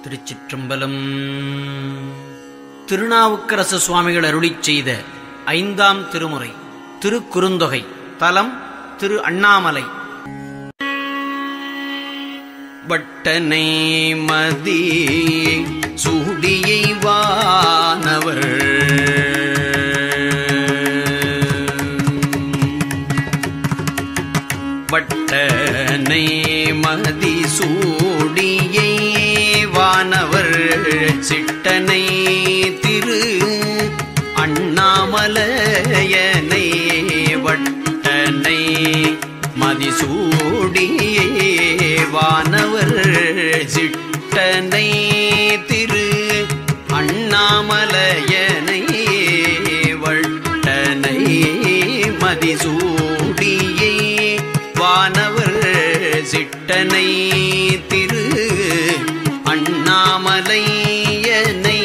திருச்சிற்றம்பலம் திருநாவுக்கரசு சுவாமிகள் அருளிச் செய்த ஐந்தாம் திருமுறை திருக்குறுந்தொகை தலம் திரு அண்ணாமலை வட்டனை மதி சூடியை வானவர் வட்டனை மதி சூடியை வானவர் சிட்டனை திரு அண்ணாமலையனை வட்டனை மதிசூடியே வானவர் சிட்டனை திரு அண்ணாமலையனை வட்டனை மதிசூடியே வானவர் சிட்டனை திரு அண்ணாமலையனை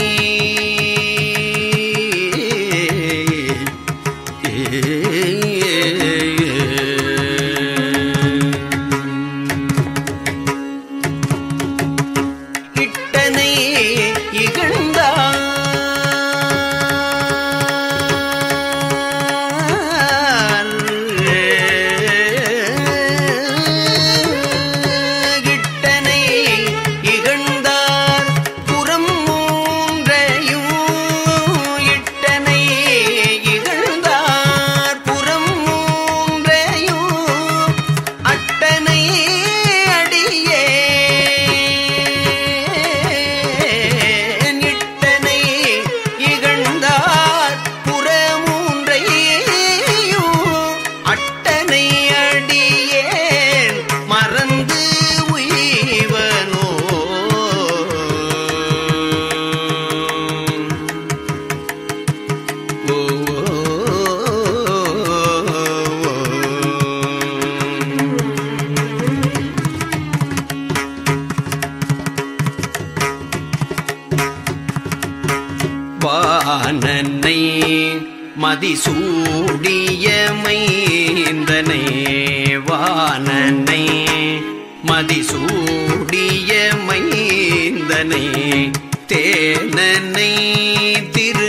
இட்டனை இகழ்ந்தார் இட்டனை இகழ்ந்தார் புறம் மூன்றையும் இட்டனை இகழ்ந்தார் புறம் மூன்றையும் அட்டனை அடியே இட்டனை இகழ்ந்தார் புறமூன்றையும் அட்டனை அடியேன் மறந்து உய்வனோ ஓ வானனை மதிசூடிய மைந்தனை வானனை மதிசூடிய மைந்தனை தேனனை திரு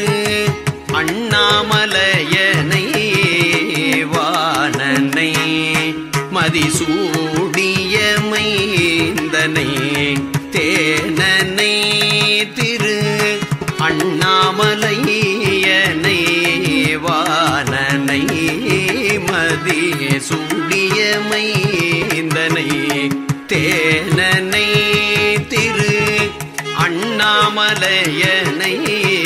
அண்ணாமலையனை வானனை மதிசூடிய மைந்தனை தேனனை திரு அண்ணாமலையனை வானனை மதி சூடிய மைந்தனை தேனனை திரு அண்ணாமலையனை